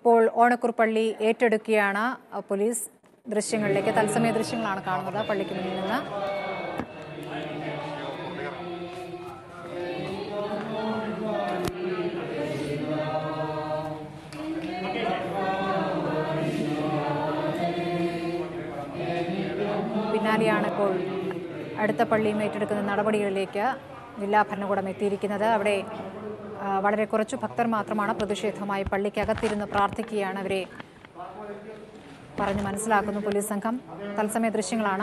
ഇപ്പോൾ ഓണക്കൂർ പള്ളി ഏറ്റെടുക്കുകയാണ് അഹ് പോലീസ് ദൃശ്യങ്ങളിലേക്ക് തത്സമയ ദൃശ്യങ്ങളാണ് കാണുന്നത് പള്ളിക്ക് മുന്നിൽ നിന്ന് പിന്നാലെയാണ് ഇപ്പോൾ അടുത്ത പള്ളിയും ഏറ്റെടുക്കുന്ന നടപടികളിലേക്ക് ജില്ലാ ഭരണകൂടം എത്തിയിരിക്കുന്നത് അവിടെ ആ, വളരെ കുറച്ചു ഭക്തർ മാത്രമാണ് പ്രതിഷേധവുമായി പള്ളിക്കകത്തിരുന്ന് പ്രാർത്ഥിക്കുകയാണ് അവരെ പറഞ്ഞു മനസ്സിലാക്കുന്നു പോലീസ് സംഘം തത്സമയ ദൃശ്യങ്ങളാണ്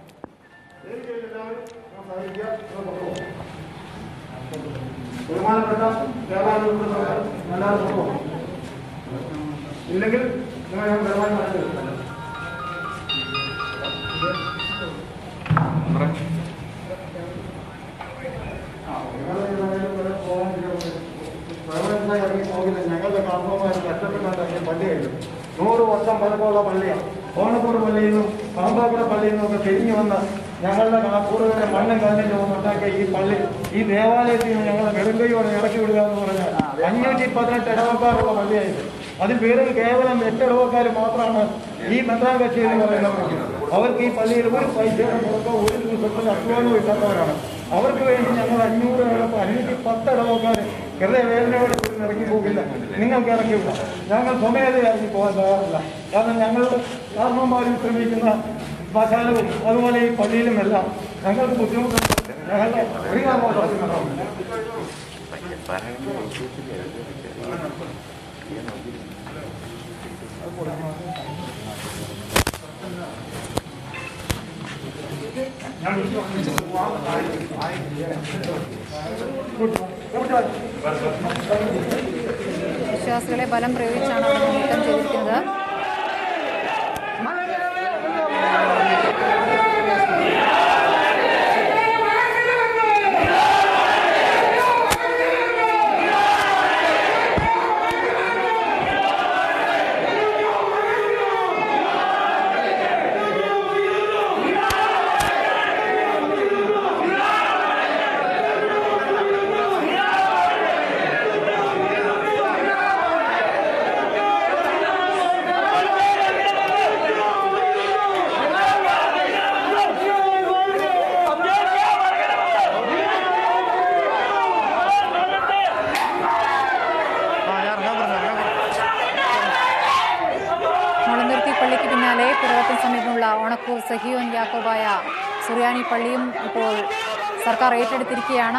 ബഹുമാനപ്പെട്ട കേരള എല്ലാവർക്കും ഇല്ലെങ്കിൽ നിങ്ങൾ ഞാൻ ബഹുമാനം മനസ്സിലാക്കാം ഞങ്ങളുടെ കാർമ്മമാർ കഷ്ടപ്പെട്ടുണ്ടാക്കിയ പള്ളിയായിരുന്നു നൂറ് വർഷം പഴക്കമുള്ള പള്ളിയാണ് ഓണക്കൂട് പള്ളിയിൽ നിന്നും പാമ്പാക്കുട പള്ളിയിൽ നിന്നും ഒക്കെ തിരിഞ്ഞു വന്ന ഞങ്ങളുടെ കൂടുതലും മണ്ണും കല്ലിലും ഉണ്ടാക്കിയ ഈ പള്ളി ഈ ദേവാലയത്തിൽ നിന്ന് ഞങ്ങളെ നെടുങ്കയോടെ ഇറക്കി വിടുക എന്ന് പറഞ്ഞാൽ അഞ്ഞൂറ്റി പതിനെട്ട് ഇടവക്കാരുള്ള പള്ളിയായിരുന്നു അതിൽ വെറും കേവലം എട്ട് ഇടവക്കാർ മാത്രമാണ് ഈ മെത്രാകക്ഷി എന്ന് പറയുന്നവർക്ക് അവർക്ക് ഈ പള്ളിയിൽ ഒരു പൈസയുടെ പുറത്തോ ഒരു ദിവസത്തിൽ അധ്വാനവും ഇല്ലാത്തവരാണ് അവർക്ക് വേണ്ടി ഞങ്ങൾ അഞ്ഞൂറ് ഇടവ അഞ്ഞൂറ്റി പത്ത് ഇടവക്കാർ ഹൃദയവേദനയോടെ കൂടി ഇറങ്ങി പോകില്ല നിങ്ങൾക്ക് ഇറങ്ങിവില്ല ഞങ്ങൾ സ്വമേധ ഇറങ്ങി പോകാൻ തയ്യാറില്ല കാരണം ഞങ്ങളുടെ കാരണവന്മാരും ശ്രമിക്കുന്ന ശ്മശാനവും അതുപോലെ ഈ പള്ളിയിലും എല്ലാം ഞങ്ങൾക്ക് ബുദ്ധിമുട്ടുണ്ട് ഞങ്ങളുടെ ഒരു കാരണവശാലും വിശ്വാസികളെ ബലം പ്രയോഗിച്ചാണ് അവർ നീക്കം ചെയ്തിരിക്കുന്നത് മുളന്തുരുത്തി പള്ളിക്ക് പിന്നാലെ പുറവത്തിന് സമീപമുള്ള ഓണക്കൂർ സഹിയോൻ യാക്കോബായ സുറിയാനി പള്ളിയും ഇപ്പോൾ സർക്കാർ ഏറ്റെടുത്തിരിക്കുകയാണ്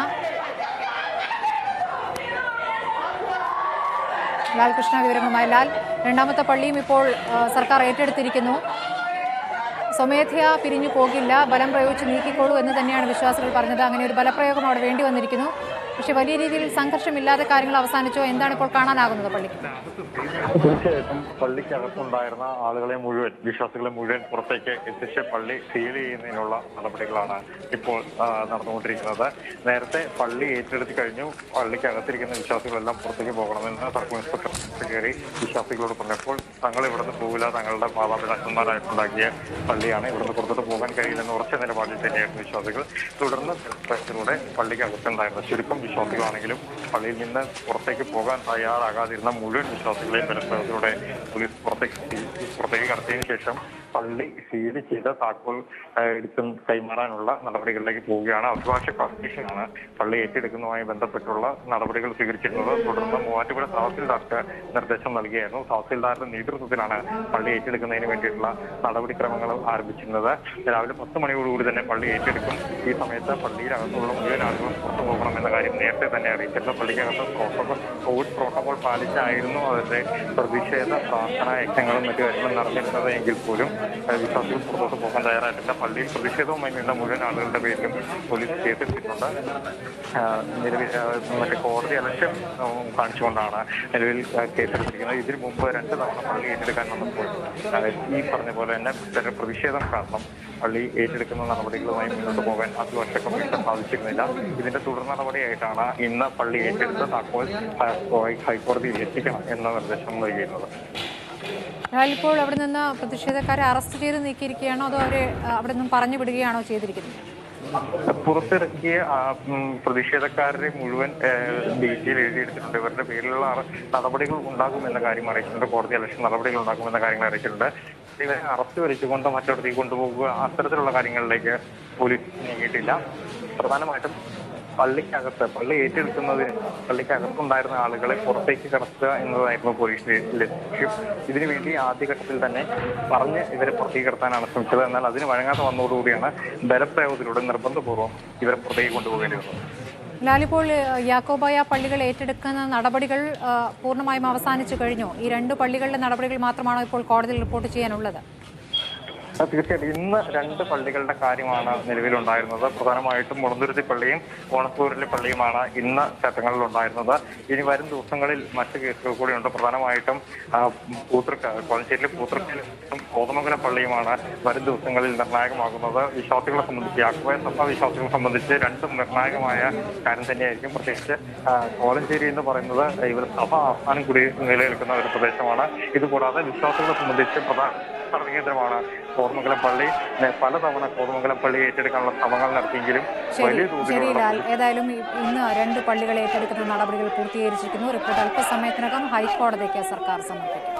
ലാൽകൃഷ്ണ വിവരങ്ങളുമായി ലാൽ രണ്ടാമത്തെ പള്ളിയും ഇപ്പോൾ ആ, സർക്കാർ ഏറ്റെടുത്തിരിക്കുന്നു സ്വമേധയാ പിരിഞ്ഞു പോകില്ല ബലം പ്രയോഗിച്ച് നീക്കിക്കോളൂ എന്ന് തന്നെയാണ് വിശ്വാസികൾ പറഞ്ഞത് അങ്ങനെ ഒരു ബലപ്രയോഗം അവിടെ വേണ്ടി വന്നിരിക്കുന്നു പക്ഷേ വലിയ രീതിയിൽ സംഘർഷമില്ലാതെ കാര്യങ്ങൾ അവസാനിച്ചോ എന്താണ് ഇപ്പോൾ കാണാനാകുന്നത് പള്ളിക്ക് തീർച്ചയായിട്ടും പള്ളിക്കകത്തുണ്ടായിരുന്ന ആളുകളെ മുഴുവൻ വിശ്വാസികളെ മുഴുവൻ പുറത്തേക്ക് എത്തിച്ച് പള്ളി സീൽ ചെയ്യുന്നതിനുള്ള നടപടികളാണ് ഇപ്പോൾ ആ, നടന്നുകൊണ്ടിരിക്കുന്നത് നേരത്തെ പള്ളി ഏറ്റെടുത്ത് കഴിഞ്ഞു പള്ളിക്കകത്തിരിക്കുന്ന വിശ്വാസികളെല്ലാം പുറത്തേക്ക് പോകണമെന്ന് സർക്കിൾ ഇൻസ്പെക്ടർ കയറി വിശ്വാസികളോട് പറഞ്ഞപ്പോൾ തങ്ങൾ ഇവിടുന്ന് പോകില്ല തങ്ങളുടെ മാതാപിതാക്കന്മാരായിട്ടുണ്ടാക്കിയ പള്ളിയാണ് ഇവിടുന്ന് പുറത്തോട്ട് പോകാൻ കഴിയില്ലെന്ന് ഉറച്ച നിലപാടിൽ തന്നെയായിരുന്നു വിശ്വാസികൾ തുടർന്ന് പ്രശ്നത്തിലൂടെ പള്ളിക്കകത്തുണ്ടായിരുന്ന ചുരുക്കം വിശ്വാസികളാണെങ്കിലും പള്ളിയിൽ നിന്ന് പുറത്തേക്ക് പോകാൻ തയ്യാറാകാതിരുന്ന മുഴുവൻ വിശ്വാസികളെയും ബലപ്രയോഗത്തിലൂടെ പോലീസ് പുറത്തേക്ക് സീ- പുറത്തേക്ക് കടത്തിയതിനു ശേഷം പള്ളി സീൽ ചെയ്ത താക്കോൽ ആ, എടുത്തും കൈമാറാനുള്ള നടപടികളിലേക്ക് പോവുകയാണ് അഭിഭാഷക കമ്മീഷനാണ് പള്ളി ഏറ്റെടുക്കുന്നതുമായി ബന്ധപ്പെട്ടുള്ള നടപടികൾ സ്വീകരിച്ചിരുന്നത് തുടർന്ന് മൂവാറ്റുപുഴ തഹസിൽദാർക്ക് നിർദ്ദേശം നൽകിയായിരുന്നു തഹസിൽദാരുടെ നേതൃത്വത്തിലാണ് പള്ളി ഏറ്റെടുക്കുന്നതിന് വേണ്ടിയിട്ടുള്ള നടപടിക്രമങ്ങൾ ആരംഭിച്ചിരുന്നത് രാവിലെ പത്ത് മണിയോടുകൂടി തന്നെ പള്ളി ഏറ്റെടുക്കും ഈ സമയത്ത് പള്ളിയിലകത്തുള്ള മുഴുവൻ ആളുകളും പുറത്തു പോകണമെന്ന കാര്യം നേരത്തെ തന്നെ അറിയിച്ചിരുന്നു പള്ളിക്കകത്ത് പ്രോട്ടോകോൾ കോവിഡ് പ്രോട്ടോകോൾ പാലിച്ചായിരുന്നു അവരുടെ പ്രതിഷേധ പ്രാർത്ഥന യജ്ഞങ്ങളും മറ്റു കാര്യങ്ങളും നടന്നിരുന്നത് എങ്കിൽ പോലും ഏഹ്, വിശ്വാസികൾ പുറത്തോട്ട് പോകാൻ തയ്യാറായിട്ടില്ല പള്ളിയിൽ പ്രതിഷേധവുമായി നിന്ന മുഴുവൻ ആളുകളുടെ പേരിലും പോലീസ് കേസെടുത്തിട്ടുണ്ട് ആഹ്, നിലവിൽ ആഹ്, മറ്റേ കോടതി അലക്ഷ്യം ഉം, കാണിച്ചുകൊണ്ടാണ് നിലവിൽ ആഹ്, കേസെടുത്തിരിക്കുന്നത് ഇതിനു മുമ്പ് രണ്ട് തവണ പള്ളി ഏറ്റെടുക്കാൻ വന്നപ്പോൾ ആഹ്, ഈ പറഞ്ഞ പോലെ തന്നെ ഭക്തരുടെ പ്രതിഷേധം കാരണം പള്ളി ഏറ്റെടുക്കുന്ന നടപടികളുമായി മുന്നോട്ട് പോകാൻ അഭിഭാഷക കമ്മീഷൻ സാധിച്ചിരുന്നില്ല ഇതിന്റെ തുടർ നടപടിയായിട്ടാണ് ഇന്ന് പള്ളി ഏറ്റെടുത്ത താക്കോൽ ഹൈ- ഹൈക്കോടതിയിൽ എത്തിക്കണം എന്ന നിർദ്ദേശം നൽകിയിരുന്നത് ലാൽ ഇപ്പോൾ അവിടെ നിന്ന് പ്രതിഷേധക്കാരെ അറസ്റ്റ് ചെയ്ത് നീക്കിയിരിക്കുകയാണോ അതോ അവരെ ആ, അവിടെ നിന്നും പറഞ്ഞു വിടുകയാണോ ചെയ്തിരിക്കുന്നത് പുറത്തിറക്കിയ ആ, ഉം, പ്രതിഷേധക്കാരുടെ മുഴുവൻ ഡീറ്റെയിൽ എഴുതിയെടുത്തിട്ടുണ്ട് ഇവരുടെ പേരിലുള്ള അറ- നടപടികൾ ഉണ്ടാകുമെന്ന കാര്യം അറിയിച്ചിട്ടുണ്ട് കോടതി ഇലക്ഷൻ നടപടികൾ ഉണ്ടാകുമെന്ന കാര്യങ്ങൾ അറിയിച്ചിട്ടുണ്ട് ഇവരെ അറസ്റ്റ് വരിച്ചുകൊണ്ട് മറ്റൊരിടത്തേക്ക് കൊണ്ടുപോകുക അത്തരത്തിലുള്ള കാര്യങ്ങളിലേക്ക് പോലീസ് നീങ്ങിയിട്ടില്ല പ്രധാനമായിട്ടും പള്ളിക്കകത്ത് പള്ളി ഏറ്റെടുക്കുന്നതിന് പള്ളിക്കകത്തുണ്ടായിരുന്ന ആളുകളെ പുറത്തേക്ക് കടത്തുക എന്നതായിരുന്നു പോലീസിന്റെ ലക്ഷ്യം ഇതിനുവേണ്ടി ആദ്യഘട്ടത്തിൽ തന്നെ പറഞ്ഞ് ഇവരെ പുറത്തേക്ക് കടത്താനാണ് ശ്രമിച്ചത് എന്നാൽ അതിന് വഴങ്ങാതെ വന്നതോടുകൂടിയാണ് ബലപ്രയോഗത്തിലൂടെ നിർബന്ധപൂർവ്വം ഇവരെ പുറത്തേക്ക് കൊണ്ടുപോകേണ്ടി വന്നത് ലാലിപ്പോൾ ഏഹ്, യാക്കോബായ പള്ളികൾ ഏറ്റെടുക്കുന്ന നടപടികൾ ഏഹ്, പൂർണ്ണമായും അവസാനിച്ചു കഴിഞ്ഞു ഈ രണ്ട് പള്ളികളുടെ നടപടികൾ മാത്രമാണോ ഇപ്പോൾ കോടതിയിൽ റിപ്പോർട്ട് ചെയ്യാനുള്ളത് ആ, തീർച്ചയായിട്ടും ഇന്ന് രണ്ട് പള്ളികളുടെ കാര്യമാണ് നിലവിലുണ്ടായിരുന്നത് പ്രധാനമായിട്ടും മുളന്തുരുത്തി പള്ളിയും ഓണത്തൂരിലെ പള്ളിയുമാണ് ഇന്ന് ചട്ടങ്ങളിൽ ഉണ്ടായിരുന്നത് ഇനി വരും ദിവസങ്ങളിൽ മറ്റ് കേസുകൾ കൂടിയുണ്ട് പ്രധാനമായിട്ടും ആ, പൂത്തൃക്ക കോളഞ്ചേരിയിലെ പൂത്തൃക്കലും കോതമംഗലം പള്ളിയുമാണ് വരും ദിവസങ്ങളിൽ നിർണായകമാകുന്നത് വിശ്വാസികളെ സംബന്ധിച്ച് യാക്കോയ സഭ വിശ്വാസികളെ സംബന്ധിച്ച് രണ്ടും നിർണായകമായ കാര്യം തന്നെയായിരിക്കും പ്രത്യേകിച്ച് ആ, കോലഞ്ചേരി എന്ന് പറയുന്നത് ഇവർ സഭ ആസ്ഥാനം കൂടി നിലനിൽക്കുന്ന ഒരു പ്രദേശമാണ് ഇതുകൂടാതെ വിശ്വാസികളെ സംബന്ധിച്ച് പ്രധാന കേന്ദ്രമാണ് കോതമംഗലം പള്ളി ഏ, പലതവണ കോതമംഗലം പള്ളി ഏറ്റെടുക്കാനുള്ള ശ്രമങ്ങൾ നടത്തിയെങ്കിലും ശരി വലിയ ശരി തോതിലുള്ള ലാൽ ഏതായാലും ഇ- ഇന്ന് രണ്ട് പള്ളികൾ ഏറ്റെടുക്കുന്ന നടപടികൾ പൂർത്തീകരിച്ചിരിക്കുന്നു റിപ്പോർട്ട് അല്പസമയത്തിനകം ഹൈക്കോടതിക്ക് സർക്കാർ സമർപ്പിക്കും